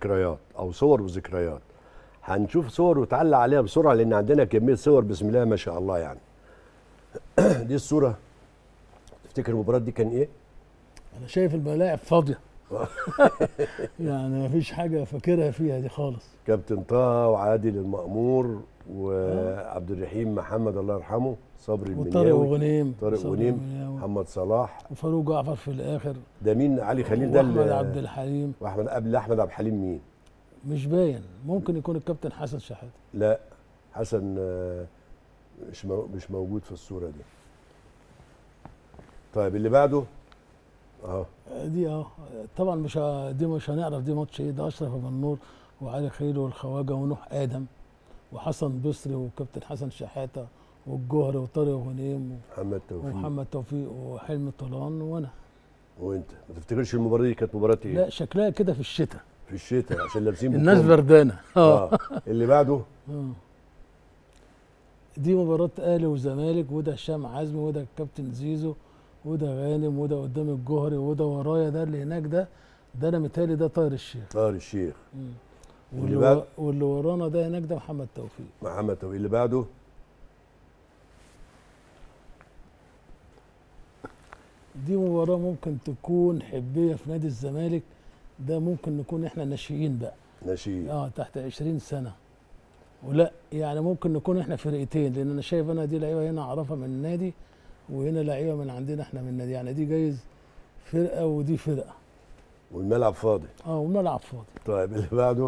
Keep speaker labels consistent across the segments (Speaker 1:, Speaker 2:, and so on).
Speaker 1: وذكريات او صور وذكريات هنشوف صور وتعلق عليها بسرعه لان عندنا كميه صور بسم الله ما شاء الله يعني دي الصوره تفتكر المباراه دي كان ايه
Speaker 2: انا شايف الملاعب فاضيه يعني مفيش حاجه فاكرها فيها دي خالص
Speaker 1: كابتن طه وعادل المأمور وعبد الرحيم محمد الله يرحمه صبري
Speaker 2: وطارق
Speaker 1: المنياوي
Speaker 2: وغنيم
Speaker 1: طارق
Speaker 2: صبري
Speaker 1: غنيم
Speaker 2: المنياوي.
Speaker 1: محمد صلاح
Speaker 2: وفاروق جعفر في الاخر
Speaker 1: ده مين علي خليل ده
Speaker 2: واحمد
Speaker 1: اللي-
Speaker 2: عبد الحليم
Speaker 1: واحمد قبل احمد عبد الحليم مين
Speaker 2: مش باين ممكن يكون الكابتن حسن شحاته
Speaker 1: لا حسن آه، مش مو- مش موجود في الصوره دي طيب اللي بعده اه
Speaker 2: دي اه طبعا مش ه- دي مش هنعرف دي ماتش ايه ده اشرف بن نور وعلي خير والخواجه ونوح ادم وحسن بصري وكابتن حسن شحاته والجوهري وطارق غنيم
Speaker 1: محمد توفيق
Speaker 2: ومحمد توفيق وحلمي طولان وانا
Speaker 1: وانت ما تفتكرش المباراه دي كانت مباراه ايه
Speaker 2: لا شكلها كده في الشتاء
Speaker 1: في الشتاء عشان لابسين
Speaker 2: الناس
Speaker 1: بكم.
Speaker 2: بردانه اه
Speaker 1: اه اللي بعده
Speaker 2: آه. دي مباراة اهلي وزمالك وده هشام عزمي وده الكابتن زيزو وده غانم وده قدام الجوهري وده ورايا ده اللي هناك ده ده انا متهيألي ده طاهر الشيخ
Speaker 1: طاهر الشيخ
Speaker 2: مم.
Speaker 1: واللي
Speaker 2: واللي,
Speaker 1: بعد-
Speaker 2: و... واللي ورانا ده هناك ده محمد توفيق
Speaker 1: محمد توفيق اللي بعده
Speaker 2: دي مباراة ممكن تكون حبية في نادي الزمالك ده ممكن نكون احنا ناشئين بقى
Speaker 1: نشيد
Speaker 2: اه تحت 20 سنة ولا يعني ممكن نكون احنا فرقتين لان انا شايف انا دي لعيبة هنا اعرفها من النادي وهنا لعيبة من عندنا احنا من النادي يعني دي جايز فرقة ودي فرقة
Speaker 1: والملعب فاضي
Speaker 2: اه والملعب فاضي
Speaker 1: طيب اللي بعده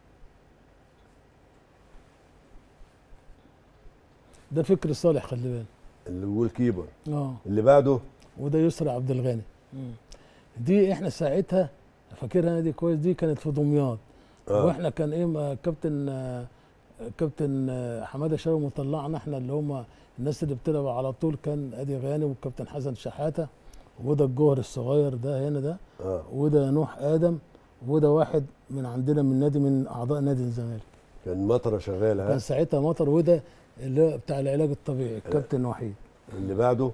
Speaker 2: ده فكر صالح خلي بالك
Speaker 1: اللي جول كيبر
Speaker 2: اه
Speaker 1: اللي بعده
Speaker 2: وده يسرى عبد الغني دي احنا ساعتها فاكرها انا دي كويس دي كانت في دمياط
Speaker 1: اه
Speaker 2: واحنا كان ايه ما كابتن آه، كابتن آه، حماده شاوي مطلعنا احنا اللي هم الناس اللي بتلعب على طول كان ادي غاني والكابتن حسن شحاته وده الجوهر الصغير ده هنا ده
Speaker 1: اه
Speaker 2: وده نوح ادم وده واحد من عندنا من نادي من اعضاء نادي الزمالك
Speaker 1: كان مطره شغاله
Speaker 2: كان
Speaker 1: ها
Speaker 2: ساعتها مطر وده اللي هو بتاع العلاج الطبيعي الكابتن وحيد
Speaker 1: اللي بعده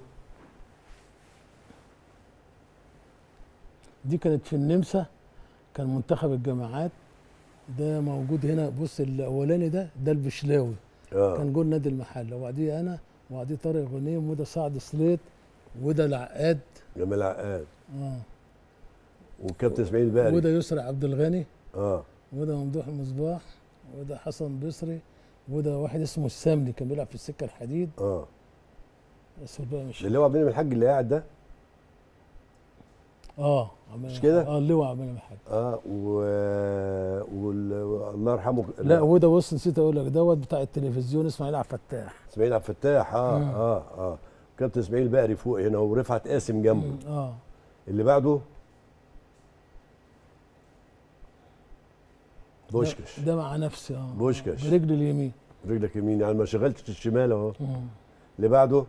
Speaker 2: دي كانت في النمسا كان منتخب الجامعات ده موجود هنا بص الاولاني ده ده البشلاوي
Speaker 1: اه
Speaker 2: كان جول نادي المحله وبعديه انا وبعديه طارق غنيم وده سعد سليط وده العقاد
Speaker 1: جمال عقاد
Speaker 2: اه
Speaker 1: والكابتن اسماعيل بقري
Speaker 2: وده يسرى عبد الغني
Speaker 1: اه
Speaker 2: وده ممدوح المصباح وده حسن بصري وده واحد اسمه السامني كان بيلعب في السكه الحديد
Speaker 1: اه
Speaker 2: بس هو بقى مش
Speaker 1: ده اللي هو عبد المنعم الحاج اللي قاعد ده
Speaker 2: اه عمال-
Speaker 1: مش كده؟
Speaker 2: اه اللواء عبد المنعم الحاج
Speaker 1: اه و... وال... والله يرحمه
Speaker 2: لا وده بص نسيت اقول لك دوت بتاع التلفزيون اسماعيل عبد الفتاح
Speaker 1: اسماعيل عبد الفتاح اه
Speaker 2: مم.
Speaker 1: اه اه كابتن اسماعيل بقري فوق هنا ورفعت قاسم جنبه
Speaker 2: اه
Speaker 1: اللي بعده بوشكش
Speaker 2: ده مع نفسي اه
Speaker 1: بوشكاش.
Speaker 2: برجل اليمين
Speaker 1: رجلك يمين يعني ما شغلتش الشمال اهو
Speaker 2: مم.
Speaker 1: اللي بعده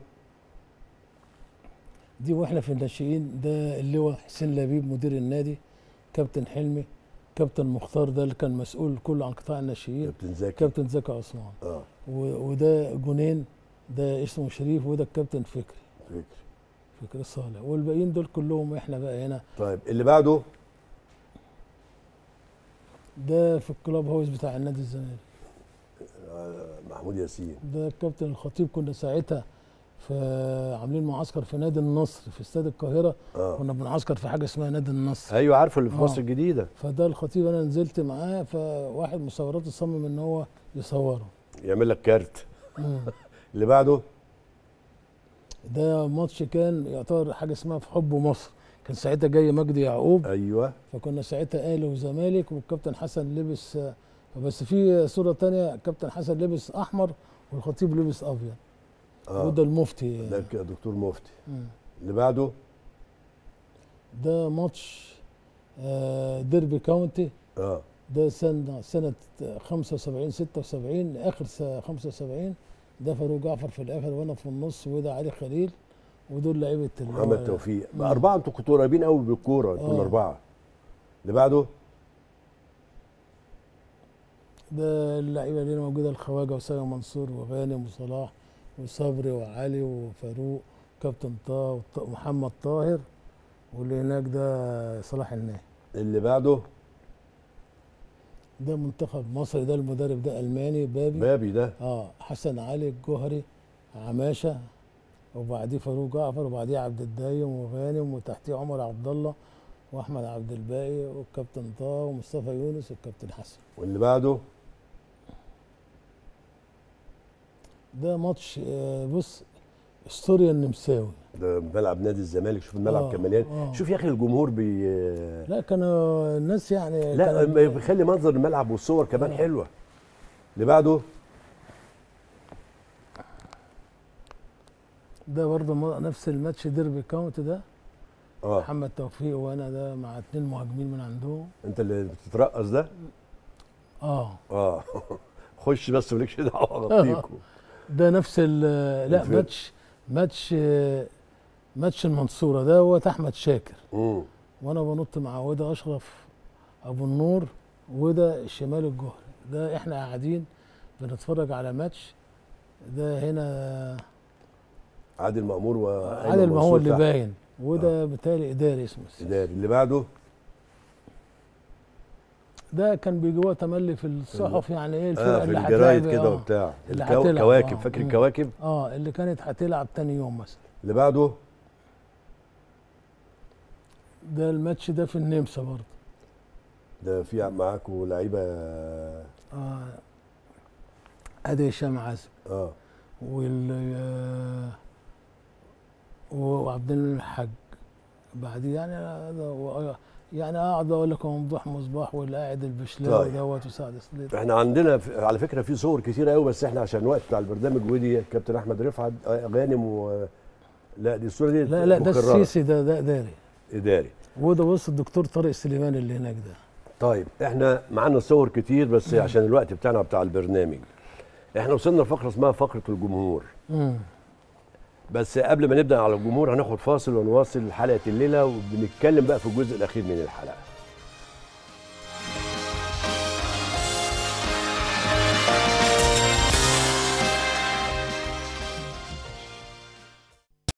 Speaker 2: دي واحنا في الناشئين ده اللواء حسين لبيب مدير النادي كابتن حلمي كابتن مختار ده اللي كان مسؤول كله عن قطاع الناشئين
Speaker 1: كابتن زكي
Speaker 2: كابتن زكي عثمان
Speaker 1: اه
Speaker 2: و- وده جنين ده اسمه شريف وده الكابتن فكري
Speaker 1: فكري
Speaker 2: فكري صالح والباقيين دول كلهم احنا بقى هنا
Speaker 1: طيب اللي بعده
Speaker 2: ده في الكلاب هاوس بتاع النادي الزمالك
Speaker 1: آه محمود ياسين
Speaker 2: ده الكابتن الخطيب كنا ساعتها في عاملين معسكر في نادي النصر في استاد القاهره
Speaker 1: اه
Speaker 2: كنا بنعسكر في حاجه اسمها نادي النصر
Speaker 1: ايوه عارفه اللي في
Speaker 2: آه.
Speaker 1: مصر الجديده
Speaker 2: فده الخطيب انا نزلت معاه فواحد مصورات صمم ان هو يصوره
Speaker 1: يعمل لك كارت
Speaker 2: مم.
Speaker 1: اللي بعده
Speaker 2: ده ماتش كان يعتبر حاجه اسمها في حب مصر كان ساعتها جاي مجدي يعقوب
Speaker 1: ايوه
Speaker 2: فكنا ساعتها اهلي وزمالك والكابتن حسن لبس بس في صوره تانية الكابتن حسن لبس احمر والخطيب لبس ابيض
Speaker 1: اه
Speaker 2: وده المفتي
Speaker 1: ده ك- دكتور مفتي
Speaker 2: مم.
Speaker 1: اللي بعده
Speaker 2: ده ماتش آه، ديربي كاونتي
Speaker 1: اه
Speaker 2: ده سنة سنة 75 76 آخر س- 75 ده فاروق جعفر في الآخر وأنا في النص وده علي خليل ودول لعيبة اللي هو-
Speaker 1: محمد توفيق
Speaker 2: مم.
Speaker 1: اربعه انتوا كنتوا قريبين قوي بالكوره انتوا
Speaker 2: آه.
Speaker 1: الاربعه اللي بعده
Speaker 2: ده اللعيبة اللي موجودة الخواجة وسامي منصور وغانم وصلاح وصبري وعلي وفاروق كابتن طه وط- ومحمد طاهر واللي هناك ده صلاح الناهي
Speaker 1: اللي بعده
Speaker 2: ده منتخب مصر ده المدرب ده الماني بابي
Speaker 1: بابي ده
Speaker 2: اه حسن علي الجوهري عماشه وبعديه فاروق جعفر وبعديه عبد الدايم وغانم وتحتيه عمر عبد الله واحمد عبد الباقي والكابتن طه ومصطفى يونس والكابتن حسن
Speaker 1: واللي بعده
Speaker 2: ده ماتش آه، بص استوريا النمساوي
Speaker 1: ده ملعب نادي الزمالك شوف الملعب
Speaker 2: آه،
Speaker 1: كان مليان
Speaker 2: آه.
Speaker 1: شوف يا اخي الجمهور بي
Speaker 2: لا كانوا الناس يعني
Speaker 1: لا
Speaker 2: كانت-
Speaker 1: بيخلي منظر الملعب والصور كمان
Speaker 2: آه.
Speaker 1: حلوه اللي بعده
Speaker 2: ده برضه م- نفس الماتش ديربي كاونت ده
Speaker 1: اه
Speaker 2: محمد توفيق وانا ده مع اتنين مهاجمين من عندهم
Speaker 1: انت اللي بتترقص ده
Speaker 2: اه
Speaker 1: اه خش بس مالكش دعوه غطيكوا
Speaker 2: ده نفس ال لا
Speaker 1: الفيلم.
Speaker 2: ماتش ماتش آه، ماتش المنصوره ده هو احمد شاكر
Speaker 1: امم
Speaker 2: وانا بنط مع وده اشرف ابو النور وده شمال الجهري ده احنا قاعدين بنتفرج على ماتش ده هنا
Speaker 1: عادل مأمور و
Speaker 2: عادل ما هو اللي باين وده بالتالي اداري اسمه السيسي.
Speaker 1: اداري اللي بعده
Speaker 2: ده كان بيجوا تملي في الصحف يعني ايه الفرقه
Speaker 1: اه في
Speaker 2: اللي
Speaker 1: الجرايد
Speaker 2: هتلعب
Speaker 1: كده
Speaker 2: آه.
Speaker 1: وبتاع
Speaker 2: اللي
Speaker 1: الكو-
Speaker 2: هتلعب،
Speaker 1: الكواكب
Speaker 2: آه.
Speaker 1: فاكر
Speaker 2: مم.
Speaker 1: الكواكب
Speaker 2: اه اللي كانت هتلعب تاني يوم مثلا
Speaker 1: اللي بعده
Speaker 2: ده الماتش ده في النمسا برضه
Speaker 1: ده في معاكوا لعيبه
Speaker 2: اه ادي هشام عزم
Speaker 1: اه
Speaker 2: وال آه، وعبد المنعم الحاج بعديه يعني هذا و- يعني اقعد اقول لك ممدوح مصباح واللي قاعد البشلاوي
Speaker 1: طيب.
Speaker 2: دوت وسعد سليط
Speaker 1: احنا عندنا في على فكره في صور كتير قوي بس احنا عشان الوقت بتاع البرنامج ودي كابتن احمد رفعت آه، غانم و لا دي الصوره دي
Speaker 2: لا لا ده
Speaker 1: مكررة.
Speaker 2: السيسي ده ده اداري
Speaker 1: اداري
Speaker 2: وده بص الدكتور طارق سليمان اللي هناك ده
Speaker 1: طيب احنا معانا صور كتير بس عشان الوقت بتاعنا بتاع البرنامج احنا وصلنا لفقره اسمها فقره الجمهور
Speaker 2: مم.
Speaker 1: بس قبل ما نبدا على الجمهور هناخد فاصل ونواصل حلقه الليله وبنتكلم بقى في الجزء الاخير من الحلقه